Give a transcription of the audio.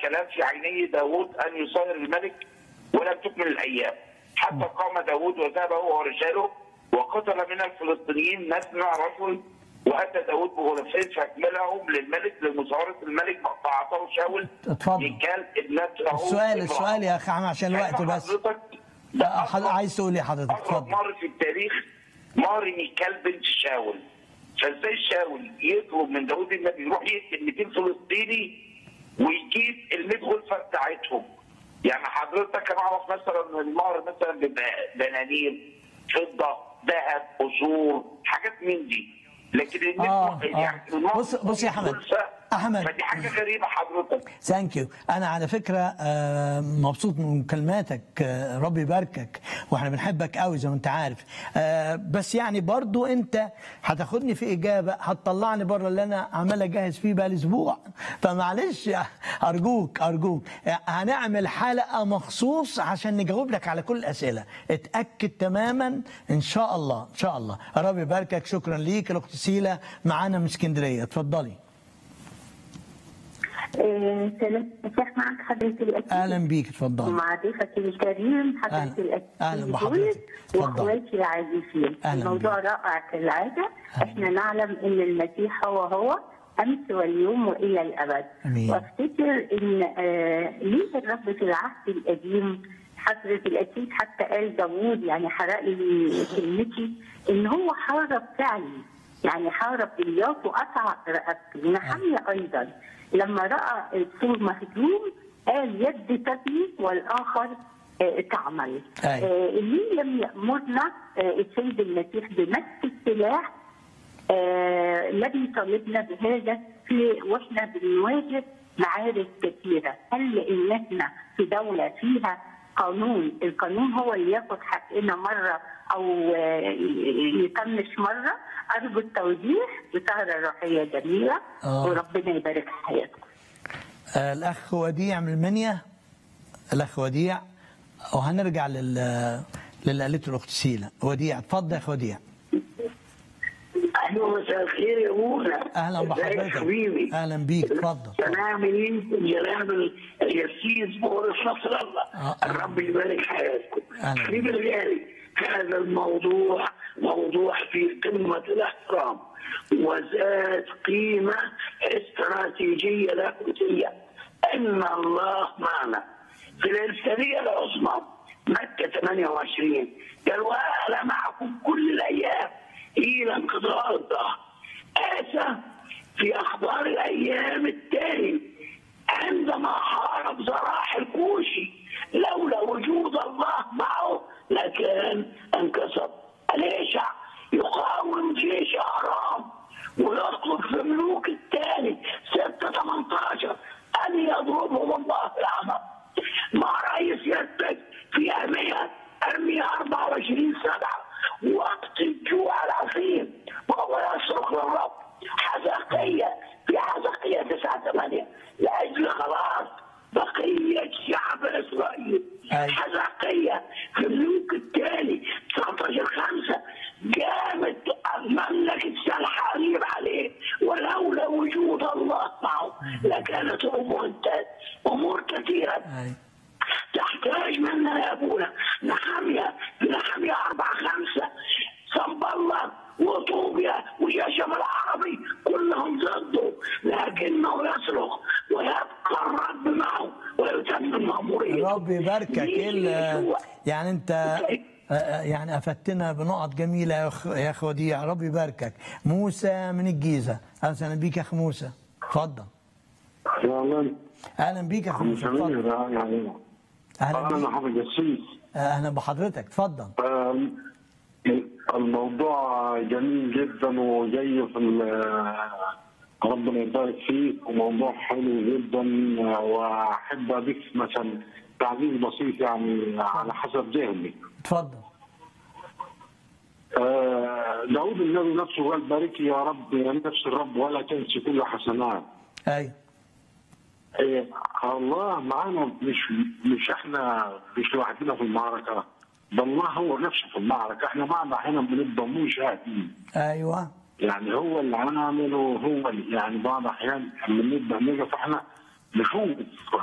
الكلام في عيني داود ان يصير الملك ولم تكمل الايام حتى قام داود وذهب هو ورجاله وقتل من الفلسطينيين مثنى رجل واتى داود بغلفين فاكملهم للملك لمصارعه الملك فاعطاه شاول اتفضل. ميكال ابنته السؤال السؤال يا اخي عم عشان الوقت بس حضرتك لا، حض- عايز تقول ايه حضرتك اقرب اتفضل مر في التاريخ مر ميكال بنت شاول فازاي شاول يطلب من داود النبي يروح يقتل 200 فلسطيني ويجيب ال 100 غرفه بتاعتهم يعني حضرتك انا اعرف مثلا ان المهر مثلا بيبقى دنانير فضه ذهب قصور حاجات من دي لكن ال 100 آه، يعني آه. المهر بص- بص يا أحمد. غرفة، أحمد. فدي حاجه غريبه حضرتك ثانك يو انا على فكره آه، مبسوط من مكالماتك آه، ربي يباركك واحنا بنحبك قوي زي ما انت عارف آه، بس يعني برضو انت هتاخدني في اجابه هتطلعني بره اللي انا عمال اجهز فيه بقى اسبوع فمعلش ارجوك ارجوك هنعمل حلقه مخصوص عشان نجاوب لك على كل الاسئله اتاكد تماما ان شاء الله ان شاء الله ربي يباركك شكرا ليك الاخت سيله معانا من اسكندريه اتفضلي آه، سلام مساء معك حضرة الأكيد اهلا بيك اتفضلي ومع ضيفك الكريم حضرة أهلا. الأكيد أهلا بحضرتك. اتفضل. وأخواتي العزيزين أهلا الموضوع رائع كالعادة احنا نعلم أن المسيح هو هو أمس واليوم وإلى الأبد أمين. وافتكر أن آه، ليه الرب في العهد القديم حضرة الأكيد حتى قال داوود يعني حرق لي كلمتي إن هو حارب فعلي يعني حارب إلياس وقطع رقبته نحمية أيضا لما رأى السور مهدوم قال يد تبني والآخر آه، تعمل أي. آه، ليه لم يأمرنا آه، السيد المسيح بمسك السلاح آه، الذي طالبنا بهذا في واحنا بنواجه معارك كثيره، هل لان احنا في دوله فيها قانون، القانون هو اللي ياخد حقنا مره او آه، يطنش مره، ارجو التوضيح بسهره روحيه جميله آه. وربنا يبارك في حياتكم. آه، الاخ وديع من المنيا الاخ وديع وهنرجع لل للي قالته الاخت سيلا وديع اتفضل يا اخ وديع اهلا مساء الخير يا ابونا اهلا ازيك بحضرتك حبيبي اهلا بيك اتفضل سنعمل انتم جناب اليسيس بورس نصر الله آه. الرب يبارك حياتكم أهلا. حبيبي الغالي هذا الموضوع موضوع في قمه الاحترام وذات قيمه استراتيجيه لاهوتيه ان الله معنا في الارساليه العظمى مكه 28 قال وانا معكم كل الايام الى انقضاء الظهر اسى في اخبار الايام التالي عندما حارب زراح الكوشي لولا وجود الله معه لكان انكسر اليشع يقاوم جيش ارام ويطلب في ملوك الثاني 6 18 ان يضربهم الله العمى مع رئيس يدك في ارميا ارميا 24 سبعه وقت الجوع العظيم وهو يصرخ للرب حزقية في حزقية 9 8 لاجل خلاص بقية شعب اسرائيل أي. حزقية في الملوك الثاني 19 5 قامت مملكة سلحاريب عليه ولولا وجود الله معه لكانت الامور انتهت امور كثيره أي. تحتاج منا يا ابونا نحمية نحمية أربعة خمسة صنبلة وطوبيا وشاشم العربي كلهم ضده لكنه يصرخ ويبقى الرب معه ويتمم مأموريته رب يباركك ايه ال- يسوع. يعني انت آه، آه، يعني افدتنا بنقط جميله يا اخ يا اخ وديع رب يباركك موسى من الجيزه اهلا وسهلا بيك يا اخ موسى اتفضل فعلا اهلا بيك يا اخ موسى جميل اتفضل يعني اهلا انا بيك محمد ياسين اهلا بحضرتك اتفضل آم، الموضوع جميل جدا وجاي في ال- ربنا يبارك فيك وموضوع حلو جدا واحب اضيف مثلا تعليق بسيط يعني على حسب ذهني اتفضل آه، داود النبي نفسه قال بارك يا رب يا نفس الرب ولا تنسي كل حسنات ايوه إيه، الله معانا مش مش احنا مش لوحدنا في المعركه ده الله هو نفسه في المعركه احنا معنا هنا بنبقى مشاهدين ايوه يعني هو اللي عامله هو اللي يعني بعض الاحيان لما بنبقى نقف احنا نشوف